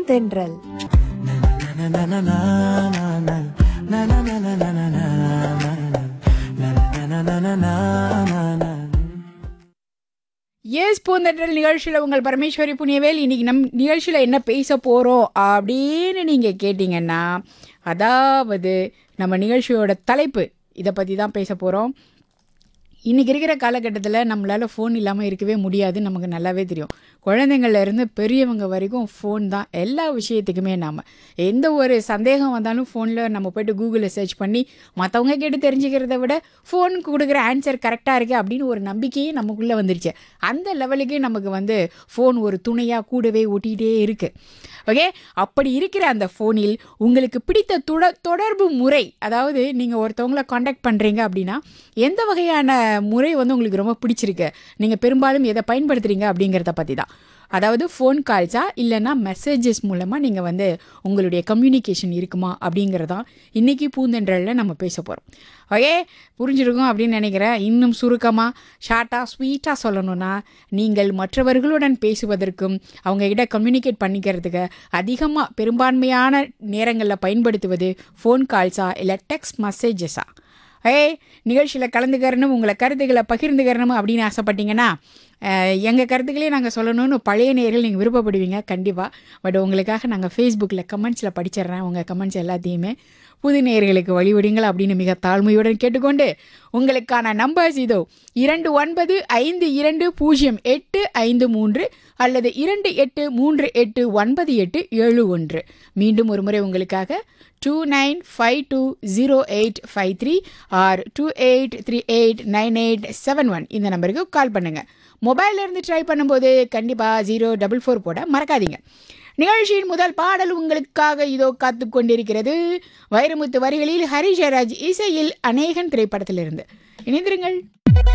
பூந்தென்றல் எஸ் பூந்தென்றல் நிகழ்ச்சியில் உங்கள் பரமேஸ்வரி புண்ணியவேல் இன்னைக்கு நம் நிகழ்ச்சியில் என்ன பேச போகிறோம் அப்படின்னு நீங்கள் கேட்டிங்கன்னா அதாவது நம்ம நிகழ்ச்சியோட தலைப்பு இதை பற்றி தான் பேச போகிறோம் இன்றைக்கி இருக்கிற காலகட்டத்தில் நம்மளால் ஃபோன் இல்லாமல் இருக்கவே முடியாது நமக்கு நல்லாவே தெரியும் குழந்தைங்கள்ல இருந்து பெரியவங்க வரைக்கும் ஃபோன் தான் எல்லா விஷயத்துக்குமே நாம் எந்த ஒரு சந்தேகம் வந்தாலும் ஃபோனில் நம்ம போய்ட்டு கூகுளில் சர்ச் பண்ணி மற்றவங்க கேட்டு தெரிஞ்சுக்கிறத விட ஃபோனுக்கு கொடுக்குற ஆன்சர் கரெக்டாக இருக்குது அப்படின்னு ஒரு நம்பிக்கையே நமக்குள்ளே வந்துருச்சு அந்த லெவலுக்கு நமக்கு வந்து ஃபோன் ஒரு துணையாக கூடவே ஒட்டிகிட்டே இருக்குது ஓகே அப்படி இருக்கிற அந்த ஃபோனில் உங்களுக்கு பிடித்த துட தொடர்பு முறை அதாவது நீங்கள் ஒருத்தவங்கள காண்டாக்ட் பண்ணுறீங்க அப்படின்னா எந்த வகையான முறை வந்து உங்களுக்கு ரொம்ப பிடிச்சிருக்கு நீங்கள் பெரும்பாலும் எதை பயன்படுத்துகிறீங்க அப்படிங்கிறத பற்றி தான் அதாவது ஃபோன் கால்ஸா இல்லைன்னா மெசேஜஸ் மூலமாக நீங்கள் வந்து உங்களுடைய கம்யூனிகேஷன் இருக்குமா அப்படிங்கிறதான் இன்றைக்கி பூந்தென்றலில் நம்ம பேச போகிறோம் ஓகே புரிஞ்சிருக்கும் அப்படின்னு நினைக்கிறேன் இன்னும் சுருக்கமாக ஷார்ட்டாக ஸ்வீட்டாக சொல்லணும்னா நீங்கள் மற்றவர்களுடன் பேசுவதற்கும் அவங்க கிட்ட கம்யூனிகேட் பண்ணிக்கிறதுக்கு அதிகமாக பெரும்பான்மையான நேரங்களில் பயன்படுத்துவது ஃபோன் கால்ஸா இல்லை டெக்ஸ்ட் மெசேஜஸா ஏய் நிகழ்ச்சியில் கலந்துக்கிறணும் உங்களை கருத்துக்களை பகிர்ந்துக்கிறணும் அப்படின்னு ஆசைப்பட்டீங்கன்னா எங்கள் கருத்துக்களையும் நாங்கள் சொல்லணும்னு பழைய நேர்கள் நீங்கள் விருப்பப்படுவீங்க கண்டிப்பாக பட் உங்களுக்காக நாங்கள் ஃபேஸ்புக்கில் கமெண்ட்ஸில் படிச்சிடுறேன் உங்கள் கமெண்ட்ஸ் எல்லாத்தையுமே புது நேயர்களுக்கு வழிவிடுங்கள் அப்படின்னு மிக தாழ்மையுடன் கேட்டுக்கொண்டு உங்களுக்கான நம்பர்ஸ் இதோ இரண்டு ஒன்பது ஐந்து இரண்டு பூஜ்ஜியம் எட்டு ஐந்து மூன்று அல்லது இரண்டு எட்டு மூன்று எட்டு ஒன்பது எட்டு ஏழு ஒன்று மீண்டும் ஒரு முறை உங்களுக்காக two nine five two zero eight five three or two eight three eight nine eight seven one இந்த நம்பருக்கு கால் பண்ணுங்கள் மொபைல்ல இருந்து ட்ரை பண்ணும்போது கண்டிப்பாக ஜீரோ டபுள் ஃபோர் போட மறக்காதீங்க நிகழ்ச்சியின் முதல் பாடல் உங்களுக்காக இதோ காத்து கொண்டிருக்கிறது வைரமுத்து வரிகளில் ஹரி ஜெயராஜ் இசையில் அநேகன் திரைப்படத்திலிருந்து இணைந்திருங்கள்